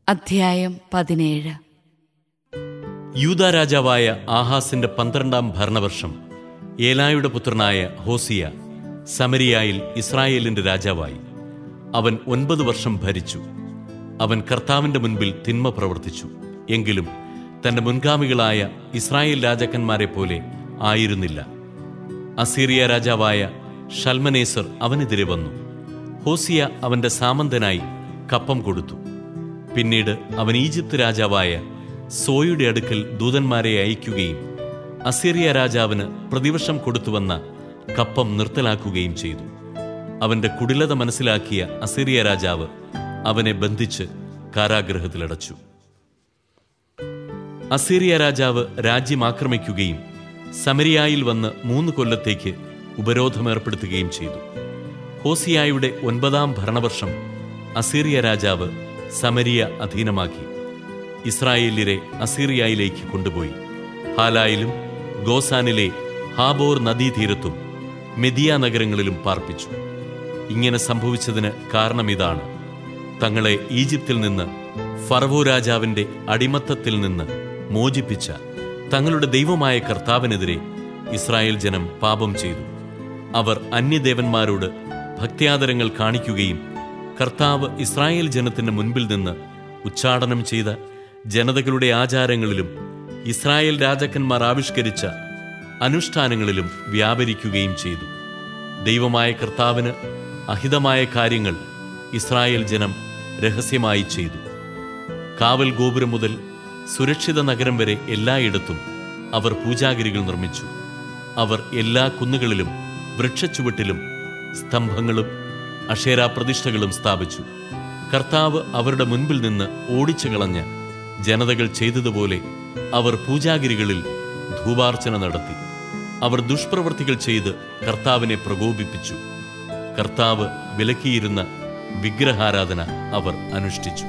അധ്യായം പതിനേഴ് യൂദ രാജാവായ ആഹാസിന്റെ പന്ത്രണ്ടാം ഭരണവർഷം ഏലായുടെ പുത്രനായ ഹോസിയ സമരിയായിൽ ഇസ്രായേലിന്റെ രാജാവായി അവൻ ഒൻപത് വർഷം ഭരിച്ചു അവൻ കർത്താവിന്റെ മുൻപിൽ തിന്മ പ്രവർത്തിച്ചു എങ്കിലും തന്റെ മുൻഗാമികളായ ഇസ്രായേൽ രാജാക്കന്മാരെ പോലെ ആയിരുന്നില്ല അസീറിയ രാജാവായ ഷൽമനേസർ അവനെതിരെ വന്നു ഹോസിയ അവന്റെ സാമന്തനായി കപ്പം കൊടുത്തു പിന്നീട് അവൻ ഈജിപ്ത് രാജാവായ സോയുടെ അടുക്കൽ ദൂതന്മാരെ അയക്കുകയും അസീറിയ രാജാവിന് പ്രതിവർഷം കൊടുത്തുവന്ന കപ്പം നിർത്തലാക്കുകയും ചെയ്തു അവന്റെ കുടിലത മനസ്സിലാക്കിയ അസീറിയ രാജാവ് അവനെ ബന്ധിച്ച് കാരാഗ്രഹത്തിലടച്ചു അസീറിയ രാജാവ് രാജ്യം ആക്രമിക്കുകയും സമരിയായിൽ വന്ന് മൂന്ന് കൊല്ലത്തേക്ക് ഉപരോധമേർപ്പെടുത്തുകയും ചെയ്തു ഹോസിയായുടെ ഒൻപതാം ഭരണവർഷം അസീറിയ രാജാവ് സമരിയ അധീനമാക്കി ഇസ്രായേല്യരെ അസീറിയയിലേക്ക് കൊണ്ടുപോയി ഹാലായിലും ഗോസാനിലെ ഹാബോർ നദീതീരത്തും മെദിയ നഗരങ്ങളിലും പാർപ്പിച്ചു ഇങ്ങനെ സംഭവിച്ചതിന് കാരണമിതാണ് തങ്ങളെ ഈജിപ്തിൽ നിന്ന് ഫറവോ രാജാവിന്റെ അടിമത്തത്തിൽ നിന്ന് മോചിപ്പിച്ച തങ്ങളുടെ ദൈവമായ കർത്താവിനെതിരെ ഇസ്രായേൽ ജനം പാപം ചെയ്തു അവർ അന്യദേവന്മാരോട് ഭക്ത്യാദരങ്ങൾ കാണിക്കുകയും കർത്താവ് ഇസ്രായേൽ ജനത്തിന്റെ മുൻപിൽ നിന്ന് ഉച്ചാടനം ചെയ്ത ജനതകളുടെ ആചാരങ്ങളിലും ഇസ്രായേൽ രാജാക്കന്മാർ ആവിഷ്കരിച്ച അനുഷ്ഠാനങ്ങളിലും വ്യാപരിക്കുകയും ചെയ്തു ദൈവമായ കർത്താവിന് അഹിതമായ കാര്യങ്ങൾ ഇസ്രായേൽ ജനം രഹസ്യമായി ചെയ്തു കാവൽ ഗോപുരം മുതൽ സുരക്ഷിത നഗരം വരെ എല്ലായിടത്തും അവർ പൂജാഗിരികൾ നിർമ്മിച്ചു അവർ എല്ലാ കുന്നുകളിലും വൃക്ഷച്ചുവട്ടിലും സ്തംഭങ്ങളും അക്ഷേരാ പ്രതിഷ്ഠകളും സ്ഥാപിച്ചു കർത്താവ് അവരുടെ മുൻപിൽ നിന്ന് ഓടിച്ചു കളഞ്ഞ ജനതകൾ ചെയ്തതുപോലെ അവർ പൂജാഗിരികളിൽ ധൂപാർച്ചന നടത്തി അവർ ദുഷ്പ്രവൃത്തികൾ ചെയ്ത് കർത്താവിനെ പ്രകോപിപ്പിച്ചു കർത്താവ് വിലക്കിയിരുന്ന വിഗ്രഹാരാധന അവർ അനുഷ്ഠിച്ചു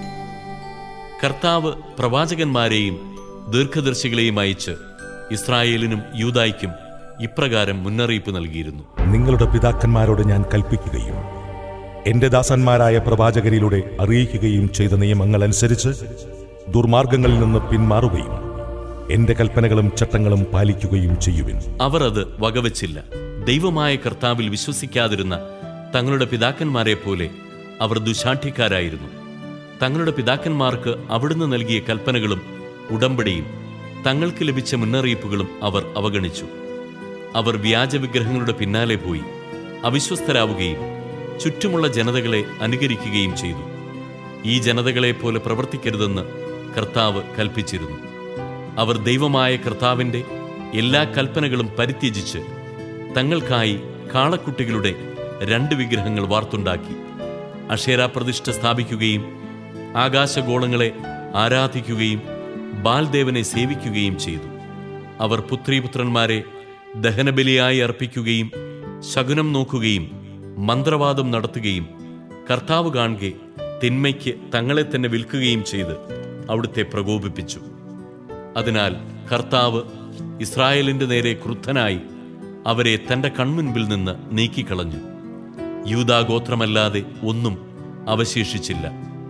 കർത്താവ് പ്രവാചകന്മാരെയും ദീർഘദർശികളെയും അയച്ച് ഇസ്രായേലിനും യൂതായ്ക്കും ഇപ്രകാരം മുന്നറിയിപ്പ് നൽകിയിരുന്നു നിങ്ങളുടെ പിതാക്കന്മാരോട് ഞാൻ കൽപ്പിക്കുകയും എന്റെ ദാസന്മാരായ പ്രവാചകരിലൂടെ അറിയിക്കുകയും ചെയ്ത നിയമങ്ങൾ അനുസരിച്ച് ദുർമാർഗങ്ങളിൽ നിന്ന് പിന്മാറുകയും എന്റെ കൽപ്പനകളും ചട്ടങ്ങളും പാലിക്കുകയും ചെയ്യുവിൻ അവർ അത് വകവച്ചില്ല ദൈവമായ കർത്താവിൽ വിശ്വസിക്കാതിരുന്ന തങ്ങളുടെ പിതാക്കന്മാരെ പോലെ അവർ ദുശാഠ്യക്കാരായിരുന്നു തങ്ങളുടെ പിതാക്കന്മാർക്ക് അവിടുന്ന് നൽകിയ കൽപ്പനകളും ഉടമ്പടിയും തങ്ങൾക്ക് ലഭിച്ച മുന്നറിയിപ്പുകളും അവർ അവഗണിച്ചു അവർ വ്യാജവിഗ്രഹങ്ങളുടെ പിന്നാലെ പോയി അവിശ്വസ്തരാവുകയും ചുറ്റുമുള്ള ജനതകളെ അനുകരിക്കുകയും ചെയ്തു ഈ ജനതകളെ പോലെ പ്രവർത്തിക്കരുതെന്ന് കർത്താവ് കൽപ്പിച്ചിരുന്നു അവർ ദൈവമായ കർത്താവിന്റെ എല്ലാ കൽപ്പനകളും പരിത്യജിച്ച് തങ്ങൾക്കായി കാളക്കുട്ടികളുടെ രണ്ട് വിഗ്രഹങ്ങൾ വാർത്തുണ്ടാക്കി അക്ഷേരാപ്രതിഷ്ഠ സ്ഥാപിക്കുകയും ആകാശഗോളങ്ങളെ ആരാധിക്കുകയും ബാൽദേവനെ സേവിക്കുകയും ചെയ്തു അവർ പുത്രീപുത്രന്മാരെ ദഹനബലിയായി അർപ്പിക്കുകയും ശകുനം നോക്കുകയും മന്ത്രവാദം നടത്തുകയും കർത്താവ് കാണുകെ തിന്മയ്ക്ക് തങ്ങളെ തന്നെ വിൽക്കുകയും ചെയ്ത് അവിടുത്തെ പ്രകോപിപ്പിച്ചു അതിനാൽ കർത്താവ് ഇസ്രായേലിന്റെ നേരെ ക്രുദ്ധനായി അവരെ തന്റെ കൺമുൻപിൽ നിന്ന് നീക്കിക്കളഞ്ഞു യൂതാഗോത്രമല്ലാതെ ഒന്നും അവശേഷിച്ചില്ല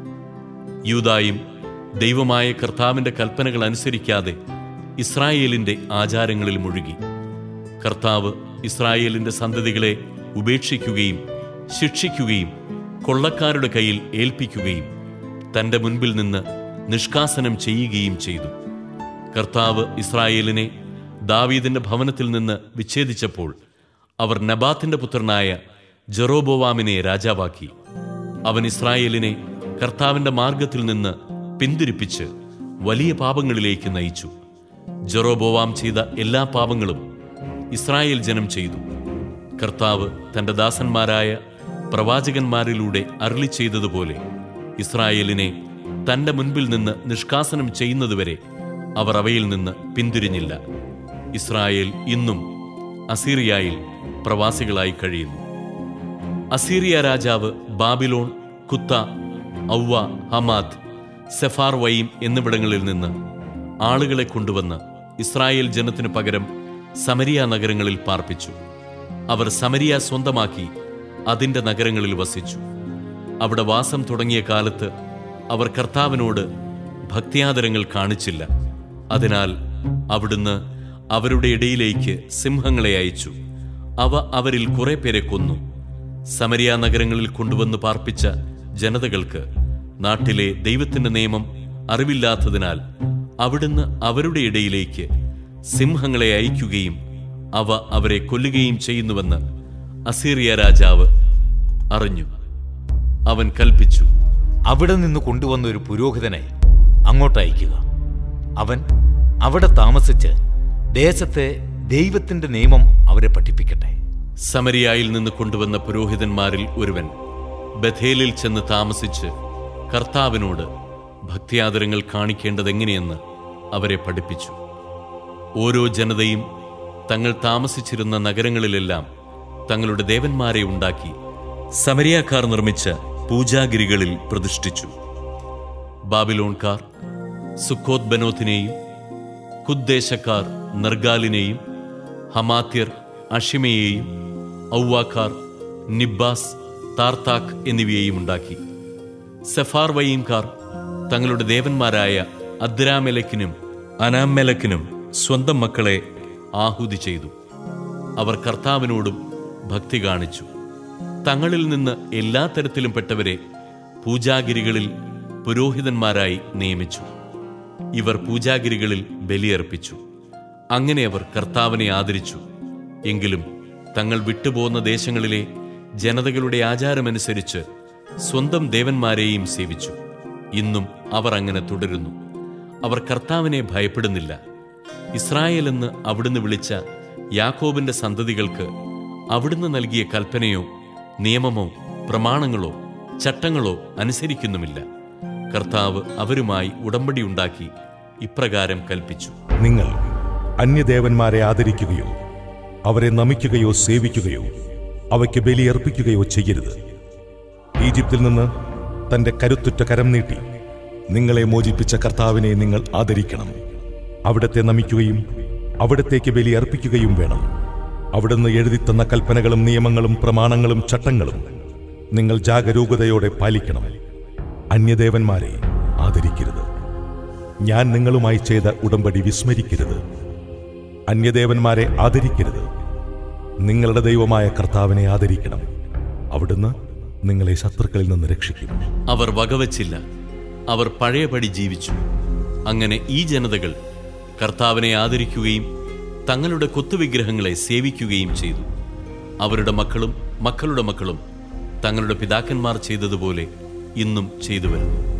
യൂതായും ദൈവമായ കർത്താവിന്റെ കൽപ്പനകൾ അനുസരിക്കാതെ ഇസ്രായേലിന്റെ ആചാരങ്ങളിൽ മുഴുകി കർത്താവ് ഇസ്രായേലിന്റെ സന്തതികളെ ഉപേക്ഷിക്കുകയും ശിക്ഷിക്കുകയും കൊള്ളക്കാരുടെ കയ്യിൽ ഏൽപ്പിക്കുകയും തന്റെ മുൻപിൽ നിന്ന് നിഷ്കാസനം ചെയ്യുകയും ചെയ്തു കർത്താവ് ഇസ്രായേലിനെ ദാവീദിന്റെ ഭവനത്തിൽ നിന്ന് വിച്ഛേദിച്ചപ്പോൾ അവർ നബാത്തിന്റെ പുത്രനായ ജെറോബോവാമിനെ രാജാവാക്കി അവൻ ഇസ്രായേലിനെ കർത്താവിന്റെ മാർഗത്തിൽ നിന്ന് പിന്തിരിപ്പിച്ച് വലിയ പാപങ്ങളിലേക്ക് നയിച്ചു ജെറോബോവാം ചെയ്ത എല്ലാ പാപങ്ങളും ഇസ്രായേൽ ജനം ചെയ്തു കർത്താവ് തന്റെ ദാസന്മാരായ പ്രവാചകന്മാരിലൂടെ അരളി ചെയ്തതുപോലെ ഇസ്രായേലിനെ തന്റെ മുൻപിൽ നിന്ന് നിഷ്കാസനം ചെയ്യുന്നതുവരെ അവർ അവയിൽ നിന്ന് പിന്തിരിഞ്ഞില്ല ഇസ്രായേൽ ഇന്നും അസീറിയയിൽ പ്രവാസികളായി കഴിയുന്നു അസീറിയ രാജാവ് ബാബിലോൺ കുത്ത ഔവ ഹമാദ് സെഫാർ വയീം എന്നിവിടങ്ങളിൽ നിന്ന് ആളുകളെ കൊണ്ടുവന്ന് ഇസ്രായേൽ ജനത്തിനു പകരം സമരിയ നഗരങ്ങളിൽ പാർപ്പിച്ചു അവർ സമരിയ സ്വന്തമാക്കി അതിന്റെ നഗരങ്ങളിൽ വസിച്ചു അവിടെ വാസം തുടങ്ങിയ കാലത്ത് അവർ കർത്താവിനോട് ഭക്തിയാദരങ്ങൾ കാണിച്ചില്ല അതിനാൽ അവിടുന്ന് അവരുടെ ഇടയിലേക്ക് സിംഹങ്ങളെ അയച്ചു അവ അവരിൽ കുറെ പേരെ കൊന്നു സമരിയ നഗരങ്ങളിൽ കൊണ്ടുവന്ന് പാർപ്പിച്ച ജനതകൾക്ക് നാട്ടിലെ ദൈവത്തിന്റെ നിയമം അറിവില്ലാത്തതിനാൽ അവിടുന്ന് അവരുടെ ഇടയിലേക്ക് സിംഹങ്ങളെ അയക്കുകയും അവ അവരെ കൊല്ലുകയും ചെയ്യുന്നുവെന്ന് അസീറിയ രാജാവ് അറിഞ്ഞു അവൻ കൽപ്പിച്ചു അവിടെ നിന്ന് കൊണ്ടുവന്ന ഒരു പുരോഹിതനെ അങ്ങോട്ട് അയക്കുക അവൻ അവിടെ താമസിച്ച് ദേശത്തെ ദൈവത്തിന്റെ നിയമം അവരെ പഠിപ്പിക്കട്ടെ സമരിയായിൽ നിന്ന് കൊണ്ടുവന്ന പുരോഹിതന്മാരിൽ ഒരുവൻ ബഥേലിൽ ചെന്ന് താമസിച്ച് കർത്താവിനോട് ഭക്തിയാദരങ്ങൾ കാണിക്കേണ്ടതെങ്ങനെയെന്ന് അവരെ പഠിപ്പിച്ചു ഓരോ ജനതയും തങ്ങൾ താമസിച്ചിരുന്ന നഗരങ്ങളിലെല്ലാം തങ്ങളുടെ ദേവന്മാരെ ഉണ്ടാക്കി സമരിയാക്കാർ നിർമ്മിച്ച പൂജാഗിരികളിൽ പ്രതിഷ്ഠിച്ചു ബാബിലോൺകാർ സുക്കോത് ബനോത്തിനെയും കുദ്ദേശക്കാർ നർഗാലിനെയും ഹമാത്യർ അഷിമയെയും ഔവാക്കാർ നിബ്ബാസ് താർത്താക്ക് എന്നിവയെയും ഉണ്ടാക്കി സെഫാർവയീംകാർ തങ്ങളുടെ ദേവന്മാരായ അദ്രാമെലക്കിനും അനാമെലക്കിനും സ്വന്തം മക്കളെ ആഹുതി ചെയ്തു അവർ കർത്താവിനോടും ഭക്തി കാണിച്ചു തങ്ങളിൽ നിന്ന് എല്ലാ തരത്തിലും പെട്ടവരെ പൂജാഗിരികളിൽ പുരോഹിതന്മാരായി നിയമിച്ചു ഇവർ പൂജാഗിരികളിൽ ബലിയർപ്പിച്ചു അങ്ങനെ അവർ കർത്താവിനെ ആദരിച്ചു എങ്കിലും തങ്ങൾ വിട്ടുപോകുന്ന ദേശങ്ങളിലെ ജനതകളുടെ ആചാരമനുസരിച്ച് സ്വന്തം ദേവന്മാരെയും സേവിച്ചു ഇന്നും അവർ അങ്ങനെ തുടരുന്നു അവർ കർത്താവിനെ ഭയപ്പെടുന്നില്ല ഇസ്രായേൽ എന്ന് അവിടുന്ന് വിളിച്ച യാക്കോബിന്റെ സന്തതികൾക്ക് അവിടുന്ന് നൽകിയ കൽപ്പനയോ നിയമമോ പ്രമാണങ്ങളോ ചട്ടങ്ങളോ അനുസരിക്കുന്നുമില്ല കർത്താവ് അവരുമായി ഉടമ്പടി ഉണ്ടാക്കി ഇപ്രകാരം കൽപ്പിച്ചു നിങ്ങൾ അന്യദേവന്മാരെ ആദരിക്കുകയോ അവരെ നമിക്കുകയോ സേവിക്കുകയോ അവയ്ക്ക് ബലിയർപ്പിക്കുകയോ ചെയ്യരുത് ഈജിപ്തിൽ നിന്ന് തന്റെ കരുത്തുറ്റ കരം നീട്ടി നിങ്ങളെ മോചിപ്പിച്ച കർത്താവിനെ നിങ്ങൾ ആദരിക്കണം അവിടത്തെ നമിക്കുകയും അവിടത്തേക്ക് ബലി അർപ്പിക്കുകയും വേണം അവിടുന്ന് എഴുതിത്തന്ന കൽപ്പനകളും നിയമങ്ങളും പ്രമാണങ്ങളും ചട്ടങ്ങളും നിങ്ങൾ ജാഗരൂകതയോടെ പാലിക്കണം അന്യദേവന്മാരെ ആദരിക്കരുത് ഞാൻ നിങ്ങളുമായി ചെയ്ത ഉടമ്പടി വിസ്മരിക്കരുത് അന്യദേവന്മാരെ ആദരിക്കരുത് നിങ്ങളുടെ ദൈവമായ കർത്താവിനെ ആദരിക്കണം അവിടുന്ന് നിങ്ങളെ ശത്രുക്കളിൽ നിന്ന് രക്ഷിക്കും അവർ വകവച്ചില്ല അവർ പഴയപടി ജീവിച്ചു അങ്ങനെ ഈ ജനതകൾ കർത്താവിനെ ആദരിക്കുകയും തങ്ങളുടെ കൊത്തുവിഗ്രഹങ്ങളെ സേവിക്കുകയും ചെയ്തു അവരുടെ മക്കളും മക്കളുടെ മക്കളും തങ്ങളുടെ പിതാക്കന്മാർ ചെയ്തതുപോലെ ഇന്നും ചെയ്തു വരുന്നു